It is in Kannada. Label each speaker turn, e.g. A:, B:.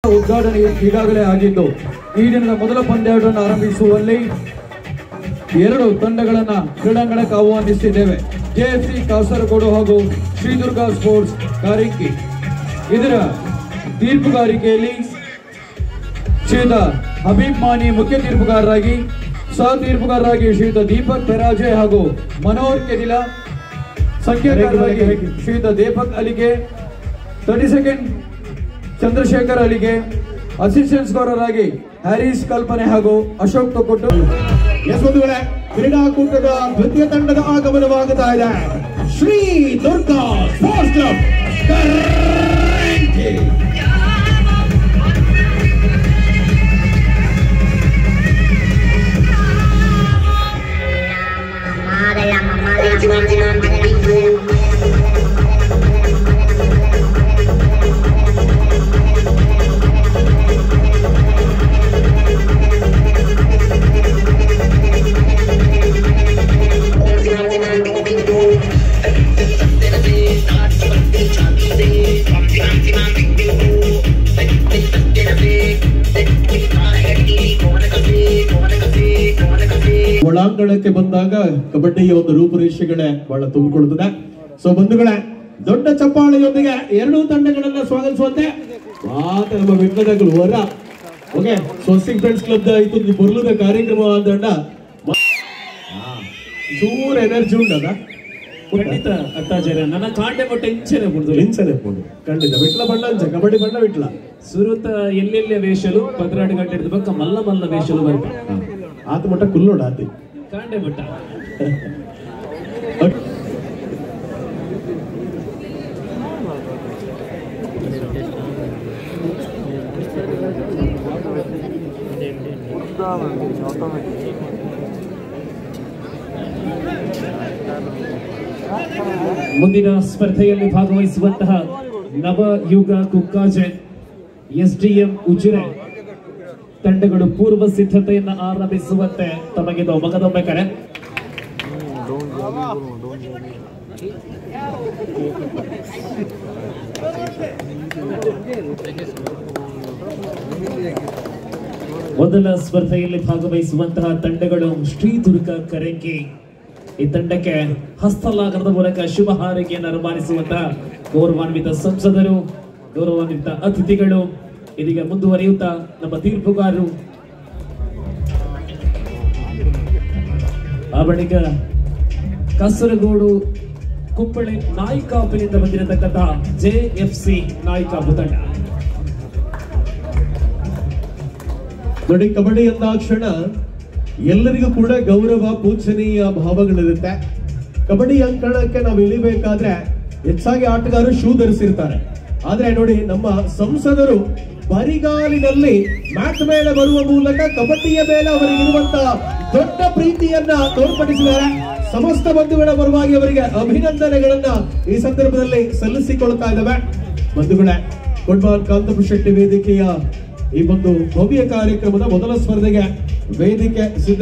A: ಉದ್ಘಾಟನೆ ಈಗಾಗಲೇ ಆಗಿದ್ದು ಈ ದಿನದ ಮೊದಲ ಪಂದ್ಯಾಟವನ್ನು ಆರಂಭಿಸುವಲ್ಲಿ ಎರಡು ತಂಡಗಳನ್ನ ಕ್ರೀಡಾಂಗಣಕ್ಕೆ ಆಹ್ವಾನಿಸಿದ್ದೇವೆ ಕೆಎಫ್ಸಿ ಕಾಸರಗೋಡು ಹಾಗೂ ಶ್ರೀದುರ್ಗ ಸ್ಪೋರ್ಟ್ಸ್ ಕಾರಿಂಕಿ ಇದರ ತೀರ್ಪುಗಾರಿಕೆಯಲ್ಲಿ ಶ್ರೀಯುತ ಹಬೀಬ್ ಮಾನಿ ಮುಖ್ಯ ತೀರ್ಪುಗಾರರಾಗಿ ಸಹ ತೀರ್ಪುಗಾರರಾಗಿ ಶ್ರೀಯುತ ದೀಪಕ್ ಬೆರಾಜೆ ಹಾಗೂ ಮನೋಹರ್ ಕೆದಿಲ ಸಂಖ್ಯಾಕಾರರಾಗಿ ಶ್ರೀಯುತ ದೀಪಕ್ ಅಲಿಗೆ ತರ್ಟಿ ಸೆಕೆಂಡ್ ಚಂದ್ರಶೇಖರ್ ಅಲಿಗೆ ಅಸಿಸ್ಟೆಂಟ್ ಸ್ಕೋರರ್ ಆಗಿ ಹ್ಯಾರಿಸ್ ಕಲ್ಪನೆ ಹಾಗೂ ಅಶೋಕ್ ತೊಕೊಟ್ಟು
B: ಎಸ್ ಬಂಧುಗಳೇ ಕ್ರೀಡಾಕೂಟದ ದ್ವಿತೀಯ ತಂಡದ ಆಗಮನವಾಗುತ್ತಾ ಇದೆ ಶ್ರೀ ದುರ್ಗಾ ಸ್ಪೋರ್ಟ್ಸ್ ಕ್ಲಬ್ ಕರಂಜಿ. ಒಳಾಂಗಣಕ್ಕೆ ಬಂದಾಗ ಕಬಡ್ಡಿಯ ಒಂದು ರೂಪುರೇಷೆಗಳೇ ಬಹಳ ತುಂಬಿಕೊಳ್ಳುತ್ತದೆ ಸೊ ಬಂಧುಗಳೇ ದೊಡ್ಡ ಚಪ್ಪಾಳೆಯೊಂದಿಗೆ ಎರಡೂ ತಂಡಗಳನ್ನ ಸ್ವಾಗತಿಸುವಂತೆ ಮಾತ ನಮ್ಮ ವಿಜ್ಞಾನಗಳು ಹೊರ ಓಕೆ ಸ್ವಸ್ತಿಕ್ ಫ್ರೆಂಡ್ಸ್ ಕ್ಲಬ್ ಆಯ್ತು ನೀವು ಬರ್ಲದ ಕಾರ್ಯಕ್ರಮ ಅಂದಂಡ ಚೂರ್ ಎನರ್ಜಿ ಉಂಟದ
C: ಖಂಡಿತ ಅಟ್ಟಾಚಾರ್ಯ ನನ್ನ ಕಾಂಡೆ ಮಟ್ಟ ಇಂಚನೆ ಬಿಡ್ದು
B: ಲಿಂಚನೆ ಪೋಡು ಖಂಡಿತ ವಿಟ್ಲ ಬಣ್ಣ ಅಂಚ ಕಬಡ್ಡಿ ಬಣ್ಣ ವಿಟ್ಲ
C: ಸುರುತ ಎಲ್ಲೆಲ್ಲ ವೇಷಲು ಪದ್ರಾಡು ಗಂಟೆ ಹಿಡಿದ ಬಕ್ಕ ಮಲ್ಲ ಮಲ್ಲ ವೇಷಲು ಬರ್ಬೇಕು
B: ಆತ ಮಟ್ಟ ಕುಲ್ಲೋಡ ಆತಿ
C: ಕಾಂಡೆ ಮಟ್ಟ ಮುಂದಿನ ಸ್ಪರ್ಧೆಯಲ್ಲಿ ಭಾಗವಹಿಸುವಂತಹ ನವ ಯುಗ ಕುಕ್ಕಾಜೆ ಎಸ್ಡಿಎಂ ಉಜಿರೆ ತಂಡಗಳು ಪೂರ್ವ ಸಿದ್ಧತೆಯನ್ನ ಆರಂಭಿಸುವಂತೆ ತಮಗೆ ಮಗದೊಮ್ಮೆ ಕರೆ ಮೊದಲ ಸ್ಪರ್ಧೆಯಲ್ಲಿ ಭಾಗವಹಿಸುವಂತಹ ತಂಡಗಳು ಶ್ರೀದುರ್ಗ ಕರೆಂಗಿ ಈ ತಂಡಕ್ಕೆ ಹಸ್ತಲಾಗರದ ಮೂಲಕ ಶುಭ ಹಾರೈಕೆಯನ್ನು ರವಾನಿಸುವಂತಹ ಗೌರವಾನ್ವಿತ ಸಂಸದರು ಗೌರವಾನ್ವಿತ ಅತಿಥಿಗಳು ಇದೀಗ ಮುಂದುವರಿಯುತ್ತಾ ನಮ್ಮ ತೀರ್ಪುಗಾರರು ಆ ಬಳಿಕ ಕಾಸರಗೋಡು ಕುಪ್ಪಳೆ ನಾಯಿಕಾಪಿನಿಂದ ಬಂದಿರತಕ್ಕಂತಹ ಜೆ ಎಫ್ ಸಿ ನಾಯಿಕಾಪು ತಂಡ
B: ನೋಡಿ ಕಬಡ್ಡಿ ಎಂದಾಕ್ಷಣ ಎಲ್ಲರಿಗೂ ಕೂಡ ಗೌರವ ಪೂಜನೀಯ ಭಾವಗಳಿರುತ್ತೆ ಕಬಡ್ಡಿ ಅಂಕಣಕ್ಕೆ ನಾವು ಇಳಿಬೇಕಾದ್ರೆ ಹೆಚ್ಚಾಗಿ ಆಟಗಾರರು ಶೂ ಧರಿಸಿರ್ತಾರೆ ಆದ್ರೆ ನೋಡಿ ನಮ್ಮ ಸಂಸದರು ಬರಿಗಾಲಿನಲ್ಲಿ ಮ್ಯಾಟ್ ಮೇಲೆ ಬರುವ ಮೂಲಕ ಕಬಡ್ಡಿಯ ಮೇಲೆ ಅವರಿಗಿರುವಂತಹ ದೊಡ್ಡ ಪ್ರೀತಿಯನ್ನ ತೋರ್ಪಡಿಸಿದ್ದಾರೆ ಸಮಸ್ತ ಬಂಧುಗಳ ಪರವಾಗಿ ಅವರಿಗೆ ಅಭಿನಂದನೆಗಳನ್ನ ಈ ಸಂದರ್ಭದಲ್ಲಿ ಸಲ್ಲಿಸಿಕೊಳ್ತಾ ಇದ್ದಾವೆ ಬಂಧುಗಳೇ ಫುಟ್ಬಾಲ್ ಕಾಂತಪು ಶೆಟ್ಟಿ ವೇದಿಕೆಯ ಈ ಒಂದು ಭವ್ಯ ಕಾರ್ಯಕ್ರಮದ ಮೊದಲ ಸ್ಪರ್ಧೆಗೆ ವೇದಿಕೆ ಸಿದ್ಧ